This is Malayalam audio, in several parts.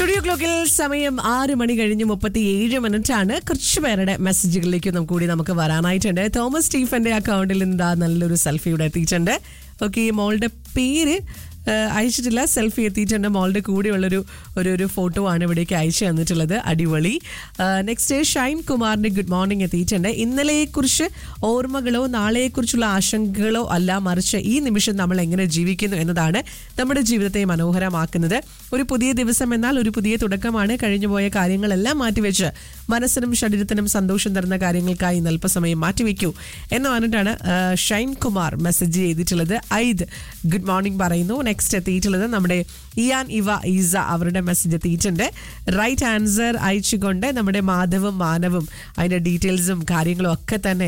സ്റ്റുഡിയോ ക്ലോക്കിൽ സമയം ആറ് മണി കഴിഞ്ഞ് മുപ്പത്തി ഏഴ് മിനിറ്റ് ആണ് കുറച്ച് പേരുടെ മെസ്സേജുകളിലേക്ക് നമുക്ക് കൂടി നമുക്ക് വരാനായിട്ടുണ്ട് തോമസ് സ്റ്റീഫന്റെ അക്കൗണ്ടിൽ നിന്ന് നല്ലൊരു സെൽഫി ഇവിടെ എത്തിയിട്ടുണ്ട് ഓക്കെ മോളുടെ പേര് ആ, അയച്ചിട്ടില്ല സെൽഫി എത്തിയിട്ടുണ്ട് മോളുടെ കൂടെയുള്ളൊരു ഒരു ഒരു ഫോട്ടോ ആണ് ഇവിടേക്ക് അയച്ചു തന്നിട്ടുള്ളത് അടിപൊളി നെക്സ്റ്റ് ഷൈൻ കുമാറിന്റെ ഗുഡ് മോർണിംഗ് എത്തിയിട്ടുണ്ട് ഇന്നലെയെക്കുറിച്ച് ഓർമ്മകളോ നാളെയെക്കുറിച്ചുള്ള ആശങ്കകളോ അല്ല മറിച്ച് ഈ നിമിഷം നമ്മൾ എങ്ങനെ ജീവിക്കുന്നു എന്നതാണ് നമ്മുടെ ജീവിതത്തെ മനോഹരമാക്കുന്നത് ഒരു പുതിയ ദിവസം എന്നാൽ ഒരു പുതിയ തുടക്കമാണ് കഴിഞ്ഞുപോയ കാര്യങ്ങളെല്ലാം മാറ്റിവെച്ച് മനസ്സിനും ശരീരത്തിനും സന്തോഷം തരുന്ന കാര്യങ്ങൾക്കായി ഇന്ന് അല്പസമയം മാറ്റിവെക്കൂ എന്ന് പറഞ്ഞിട്ടാണ് ആ, ഷൈൻ കുമാർ മെസ്സേജ് ചെയ്തിട്ടുള്ളത് ഐദ് ഗുഡ് മോർണിംഗ് പറയുന്നു നെക്സ്റ്റ് എത്തിയിട്ടുള്ളത് നമ്മുടെ ഇയാൻ ഇവ ഈസ അവരുടെ മെസ്സേജ് എത്തിയിട്ടുണ്ട് റൈറ്റ് ആൻസർ അയച്ചുകൊണ്ട് നമ്മുടെ മാധവും മാനവും അതിൻ്റെ ഡീറ്റെയിൽസും കാര്യങ്ങളും ഒക്കെ തന്നെ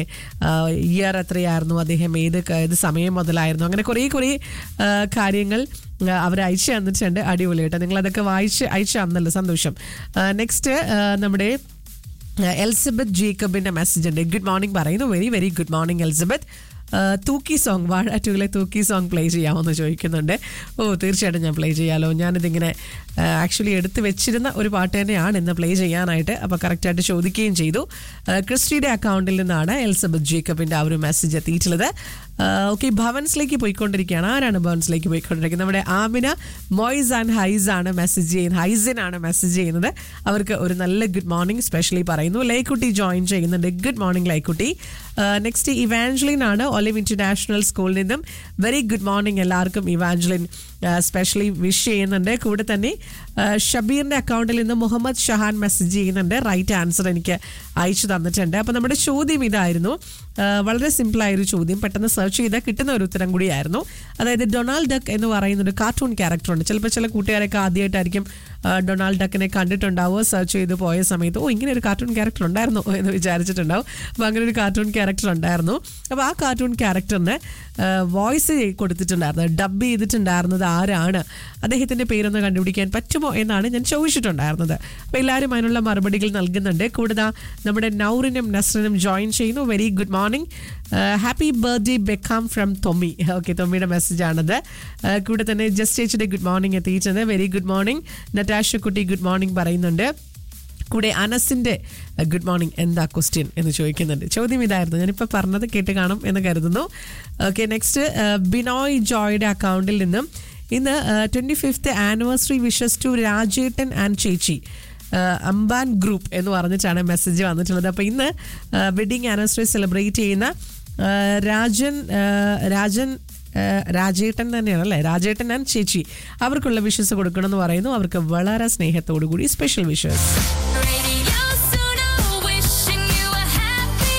ഇയർ എത്രയായിരുന്നു അദ്ദേഹം ഏത് ക- ഏത് സമയം മുതലായിരുന്നു അങ്ങനെ കുറേ കുറേ ആ, കാര്യങ്ങൾ അവർ അയച്ചു തന്നിട്ടുണ്ട് അടിപൊളി കേട്ടോ നിങ്ങൾ അതൊക്കെ വായിച്ച് അയച്ചു തന്നല്ലോ സന്തോഷം നെക്സ്റ്റ് നമ്മുടെ ആ, എലിസബത്ത് ജേക്കബിന്റെ മെസ്സേജ് ഉണ്ട് ഗുഡ് മോർണിംഗ് പറയുന്നു very very good morning Elizabeth ആ, തൂക്കി സോങ് വാഴാറ്റുകളെ തൂക്കി സോങ് പ്ലേ ചെയ്യാമോ എന്ന് ചോദിക്കുന്നുണ്ട് ഓ തീർച്ചയായിട്ടും ഞാൻ പ്ലേ ചെയ്യാലോ ഞാനിതിങ്ങനെ ആക്ച്വലി എടുത്ത് വെച്ചിരുന്ന ഒരു പാട്ട് തന്നെയാണ് ഇന്ന് പ്ലേ ചെയ്യാനായിട്ട് അപ്പോൾ കറക്റ്റായിട്ട് ചോദിക്കുകയും ചെയ്തു ആ, ക്രിസ്റ്റിയുടെ അക്കൗണ്ടിൽ നിന്നാണ് എലിസബത്ത് ജേക്കബിന്റെ ആ ഒരു മെസ്സേജ് എത്തിയിട്ടുള്ളത് ഓക്കെ ഭവൻസിലേക്ക് പോയിക്കൊണ്ടിരിക്കുകയാണ് ആരാണ് ഭവൻസിലേക്ക് പോയിക്കൊണ്ടിരിക്കുന്നത് നമ്മുടെ ആമിന മോയ്സ് ആൻഡ് ഹൈസ് ആണ് മെസ്സേജ് ചെയ്യുന്നത് ഹൈസിൻ ആണ് മെസ്സേജ് ചെയ്യുന്നത് അവർക്ക് ഒരു നല്ല ഗുഡ് മോർണിംഗ് സ്പെഷ്യലി പറയുന്നു ലൈക്കുട്ടി ജോയിൻ ചെയ്യുന്നുണ്ട് ഗുഡ് മോർണിംഗ് ലൈക്കുട്ടി നെക്സ്റ്റ് ഇവാഞ്ചലിൻ ആണ് ഒലിവ് ഇന്റർനാഷണൽ സ്കൂളിൽ നിന്നും വെരി ഗുഡ് മോർണിംഗ് എല്ലാവർക്കും ഇവാഞ്ചലിൻ സ്പെഷ്യലി വിഷ് ചെയ്യുന്നുണ്ട് കൂടെ തന്നെ ആ, ഷബീറിന്റെ അക്കൗണ്ടിൽ നിന്ന് മുഹമ്മദ് ഷഹാൻ മെസ്സേജ് ചെയ്യുന്നുണ്ട് റൈറ്റ് ആൻസർ എനിക്ക് അയച്ചു തന്നിട്ടുണ്ട് അപ്പോൾ നമ്മുടെ ചോദ്യം ഇതായിരുന്നു ആ, വളരെ സിമ്പിളായ ഒരു ചോദ്യം പെട്ടെന്ന് സെർച്ച് ചെയ്താൽ കിട്ടുന്ന ഒരു ഉത്തരം കൂടിയായിരുന്നു അതായത് ഡൊണാൾഡ് ഡക്ക് എന്ന് പറയുന്ന ഒരു കാർട്ടൂൺ ക്യാരക്ടറുണ്ട് ചിലപ്പോൾ ചില കൂട്ടുകാരൊക്കെ ആദ്യമായിട്ടായിരിക്കും ആ, ഡൊണാൾഡ് ഡക്കിനെ കണ്ടിട്ടുണ്ടാവുക സെർച്ച് ചെയ്ത് പോയ സമയത്ത് ഓ ഇങ്ങനെ ഒരു കാർട്ടൂൺ ക്യാരക്ടർ ഉണ്ടായിരുന്നു എന്ന് വിചാരിച്ചിട്ടുണ്ടാവും അപ്പോൾ അങ്ങനെ ഒരു കാർട്ടൂൺ ക്യാരക്ടർ ഉണ്ടായിരുന്നു അപ്പോൾ ആ കാർട്ടൂൺ ക്യാരക്ടറിന് വോയിസ് കൊടുത്തിട്ടുണ്ടായിരുന്നത് ഡബ് ചെയ്തിട്ടുണ്ടായിരുന്നത് ആരാണ് അദ്ദേഹത്തിൻ്റെ പേരൊന്ന് കണ്ടുപിടിക്കാൻ പറ്റുമോ എന്നാണ് ഞാൻ ചോദിച്ചിട്ടുണ്ടായിരുന്നത് അപ്പോൾ എല്ലാവരും അതിനുള്ള മറുപടികൾ നൽകുന്നുണ്ട് കൂടുതൽ നമ്മുടെ നൗറിനും നസ്റിനും ജോയിൻ ചെയ്യുന്നു very good morning happy birthday Beckham from Thommi okay തൊമ്മിയുടെ മെസ്സേജാണത് ആ, കൂടെ തന്നെ ജസ്റ്റ് ചേച്ചിയുടെ ഗുഡ് മോർണിംഗ് എത്തിയിട്ടുണ്ട് വെരി ഗുഡ് മോർണിംഗ് നറ്റാഷ കുട്ടി ഗുഡ് മോർണിംഗ് പറയുന്നുണ്ട് കൂടെ അനസിന്റെ ഗുഡ് മോർണിംഗ് എന്താ ക്വസ്റ്റ്യൻ എന്ന് ചോദിക്കുന്നുണ്ട് ചോദ്യം ഇതായിരുന്നു ഞാനിപ്പോൾ പറഞ്ഞത് കേട്ട് കാണും എന്ന് കരുതുന്നു ഓക്കെ നെക്സ്റ്റ് ബിനോയ് ജോയുടെ അക്കൗണ്ടിൽ നിന്നും ഇന്ന് twenty fifth anniversary wishes to രാജേട്ടൻ ആൻഡ് ചേച്ചി ആഹ് അംബാൻ ഗ്രൂപ്പ് എന്ന് പറഞ്ഞിട്ടാണ് മെസ്സേജ് വന്നിട്ടുള്ളത് അപ്പോൾ ഇന്ന് വെഡിങ് ആനിവേഴ്സറി സെലിബ്രേറ്റ് ചെയ്യുന്ന ആഹ് രാജൻ ആഹ് രാജൻ ആഹ് രാജേട്ടൻ തന്നെയാണ് അല്ലേ രാജേട്ടൻ ആൻഡ് ചേച്ചി അവർക്കുള്ള വിഷസ് കൊടുക്കണമെന്ന് പറയുന്നു അവർക്ക് വളരെ സ്നേഹത്തോടു കൂടി special wishes Radio Suno, wishing you a happy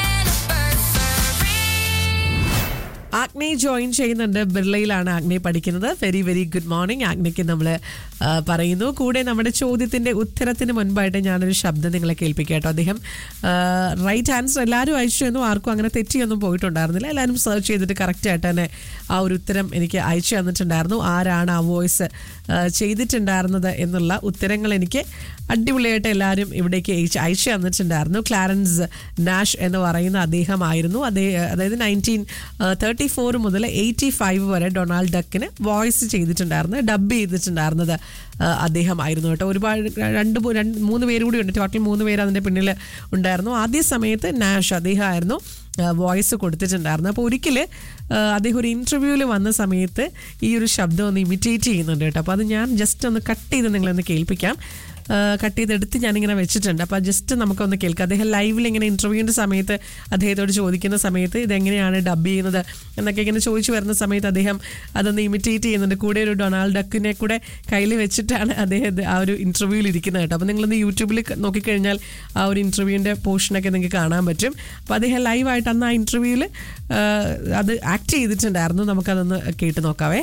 anniversary. Agne join ചെയ്യുന്നുണ്ട് ബിർളയിലാണ് ആഗ്നെ പഠിക്കുന്നത് വെരി വെരി ഗുഡ് മോർണിംഗ് ആഗ്നയ്ക്ക് നമ്മൾ പറയുന്നു കൂടെ നമ്മുടെ ചോദ്യത്തിന്റെ ഉത്തരത്തിന് മുൻപായിട്ട് ഞാനൊരു ശബ്ദം നിങ്ങളെ കേൾപ്പിക്കാം കേട്ടോ അദ്ദേഹം റൈറ്റ് ആൻസർ എല്ലാവരും അയച്ചു എന്നും ആർക്കും അങ്ങനെ തെറ്റിയൊന്നും പോയിട്ടുണ്ടായിരുന്നില്ല എല്ലാവരും സെർച്ച് ചെയ്തിട്ട് കറക്റ്റ് ആയിട്ട് തന്നെ ആ ഒരു ഉത്തരം എനിക്ക് അയച്ചു തന്നിട്ടുണ്ടായിരുന്നു ആരാണ് ആ വോയിസ് ചെയ്തിട്ടുണ്ടായിരുന്നത് എന്നുള്ള ഉത്തരങ്ങൾ എനിക്ക് അടിപൊളിയായിട്ട് എല്ലാവരും ഇവിടേക്ക് അയച്ച് അയച്ചു തന്നിട്ടുണ്ടായിരുന്നു ക്ലാരൻസ് നാഷ് എന്ന് പറയുന്ന അദ്ദേഹമായിരുന്നു അതേ അതായത് നയൻറ്റീൻ തേർട്ടി ഫോർ മുതൽ എയ്റ്റി ഫൈവ് വരെ ഡൊണാൾഡ് ഡക്കിന് വോയിസ് ചെയ്തിട്ടുണ്ടായിരുന്നു ഡബ് ചെയ്തിട്ടുണ്ടായിരുന്നത് ആ, അദ്ദേഹമായിരുന്നു കേട്ടോ ഒരുപാട് രണ്ട് മൂ- രണ്ട് മൂന്ന് പേര് കൂടി ഉണ്ട് ടോട്ടൽ മൂന്ന് പേര് അതിൻ്റെ പിന്നിൽ ഉണ്ടായിരുന്നു ആദ്യ സമയത്ത് നാഷ് അദ്ദേഹമായിരുന്നു വോയിസ് കൊടുത്തിട്ടുണ്ടായിരുന്നു അപ്പോൾ ഒരിക്കൽ അദ്ദേഹം ഒരു ഇൻ്റർവ്യൂവിൽ വന്ന സമയത്ത് ഈ ഒരു ശബ്ദം ഒന്ന് ഇമിറ്റേറ്റ് ചെയ്യുന്നുണ്ട് കേട്ടോ അപ്പോൾ അത് ഞാൻ ജസ്റ്റ് ഒന്ന് കട്ട് ചെയ്ത് നിങ്ങളൊന്ന് കേൾപ്പിക്കാം കട്ട് ചെയ്തെടുത്ത് ഞാനിങ്ങനെ വെച്ചിട്ടുണ്ട് അപ്പോൾ ജസ്റ്റ് നമുക്കൊന്ന് കേൾക്കാം അദ്ദേഹം ലൈവിൽ ഇങ്ങനെ ഇൻ്റർവ്യൂവിൻ്റെ സമയത്ത് അദ്ദേഹത്തോട് ചോദിക്കുന്ന സമയത്ത് ഇതെങ്ങനെയാണ് ഡബ് ചെയ്യുന്നത് എന്നൊക്കെ ഇങ്ങനെ ചോദിച്ചു വരുന്ന സമയത്ത് അദ്ദേഹം അതൊന്ന് ഇമിറ്റേറ്റ് ചെയ്യുന്നുണ്ട് കൂടെ ഒരു ഡൊണാൾഡ് ഡക്കിനെ കൂടെ കയ്യിൽ വെച്ചിട്ടാണ് അദ്ദേഹം ഇത് ആ ഒരു ഇൻ്റർവ്യൂവിൽ ഇരിക്കുന്നത് കേട്ടോ അപ്പോൾ നിങ്ങളൊന്ന് യൂട്യൂബിൽ ക- നോക്കിക്കഴിഞ്ഞാൽ ആ ഒരു ഇൻ്റർവ്യൂവിൻ്റെ പോർഷനൊക്കെ നിങ്ങൾക്ക് കാണാൻ പറ്റും അപ്പോൾ അദ്ദേഹം ലൈവായിട്ട് അന്ന് ആ ഇൻ്റർവ്യൂവിൽ അത് ആക്ട് ചെയ്തിട്ടുണ്ടായിരുന്നു നമുക്കതൊന്ന് കേട്ട് നോക്കാവേ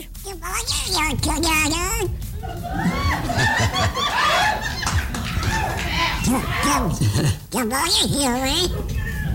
Jag börjar Huey.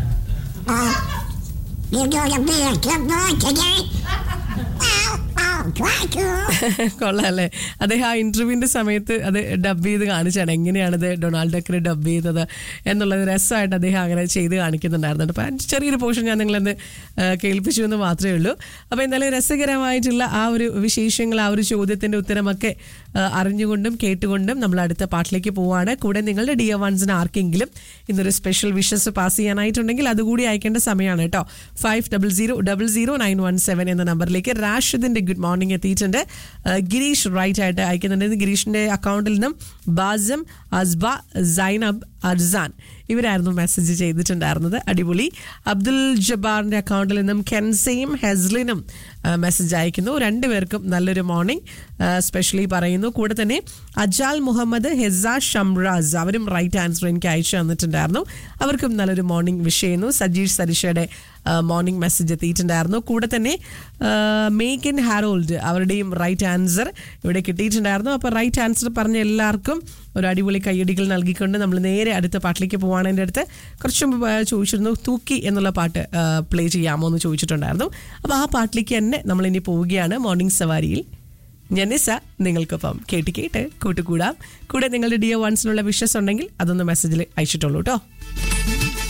Ja. Vill du ha bil? Jag börjar dig. Au, au. Draco. കൊള്ളാം അല്ലേ അദ്ദേഹം ആ ഇന്റർവ്യൂവിന്റെ സമയത്ത് അത് ഡബ് ചെയ്ത് കാണിച്ചാണ് എങ്ങനെയാണത് ഡൊണാൾഡ് ഡക്കർ ഡബ് ചെയ്തത് എന്നുള്ളത് രസമായിട്ട് അദ്ദേഹം അങ്ങനെ ചെയ്ത് കാണിക്കുന്നുണ്ടായിരുന്നു അപ്പം ആ ചെറിയൊരു പോർഷൻ ഞാൻ നിങ്ങളെന്ന് കേൾപ്പിച്ചു എന്ന് മാത്രമേ ഉള്ളൂ അപ്പോൾ എന്തായാലും രസകരമായിട്ടുള്ള ആ ഒരു വിശേഷങ്ങൾ ആ ഒരു ചോദ്യത്തിന്റെ ഉത്തരമൊക്കെ ആ, അറിഞ്ഞുകൊണ്ടും കേട്ടുകൊണ്ടും നമ്മൾ അടുത്ത പാട്ടിലേക്ക് പോവാണ് കൂടെ നിങ്ങളുടെ ഡിയർ വൺസിന് ആർക്കെങ്കിലും ഇന്നൊരു സ്പെഷ്യൽ വിഷസ് പാസ് ചെയ്യാനായിട്ടുണ്ടെങ്കിൽ അതുകൂടി അയക്കേണ്ട സമയമാണ് കേട്ടോ five double zero double zero nine one seven എന്ന നമ്പറിലേക്ക് റാഷിദിന്റെ ഗുഡ് മോർണിംഗ് എത്തിയിട്ടുണ്ട് ആ, ഗിരീഷ് റൈറ്റ് ആയിട്ട് അയക്കുന്നുണ്ട് ഗിരീഷിന്റെ അക്കൗണ്ടിൽ നിന്നും ബാസം അസ്ബ സൈനബ് അർസാൻ ഇവരായിരുന്നു മെസ്സേജ് ചെയ്തിട്ടുണ്ടായിരുന്നത് അടിപൊളി അബ്ദുൽ ജബ്ബാറിന്റെ അക്കൗണ്ടിൽ നിന്നും കെൻസയും ഹെസ്ലിനും മെസ്സേജ് അയക്കുന്നു രണ്ടുപേർക്കും നല്ലൊരു മോർണിംഗ് സ്പെഷ്യലി പറയുന്നു കൂടെ തന്നെ അജാൽ മുഹമ്മദ് ഹെസ ഷംറാസ് അവരും റൈറ്റ് ആൻസർ എനിക്ക് അയച്ചു തന്നിട്ടുണ്ടായിരുന്നു അവർക്കും നല്ലൊരു മോർണിംഗ് വിഷ് ചെയ്യുന്നു സജീഷ് സരിഷയുടെ മോർണിംഗ് മെസ്സേജ് എത്തിയിട്ടുണ്ടായിരുന്നു കൂടെ തന്നെ മേക്കൻ ഹാരോൾഡ് അവരുടെയും റൈറ്റ് ആൻസർ ഇവിടെ കിട്ടിയിട്ടുണ്ടായിരുന്നു അപ്പോൾ റൈറ്റ് ആൻസർ പറഞ്ഞ എല്ലാവർക്കും ഒരു അടിപൊളി കയ്യടികൾ നൽകിക്കൊണ്ട് നമ്മൾ നേരെ അടുത്ത പാട്ടിലേക്ക് പോവാണ് എൻ്റെ അടുത്ത് കുറച്ച് മുമ്പ് ആ, ചോദിച്ചിരുന്നു തൂക്കി എന്നുള്ള പാട്ട് പ്ലേ ചെയ്യാമോ എന്ന് ചോദിച്ചിട്ടുണ്ടായിരുന്നു അപ്പോൾ ആ പാട്ടിലേക്ക് തന്നെ നമ്മൾ ഇനി പോവുകയാണ് മോർണിംഗ് സവാരിയിൽ ജനിസ നിങ്ങൾക്കൊപ്പം കേട്ട് കേട്ട് കൂട്ടുകൂടാം കൂടെ നിങ്ങളുടെ ഡിയോ വൺസിനുള്ള വിഷസ് ഉണ്ടെങ്കിൽ അതൊന്ന് മെസ്സേജിൽ അയച്ചിട്ടുള്ളൂ കേട്ടോ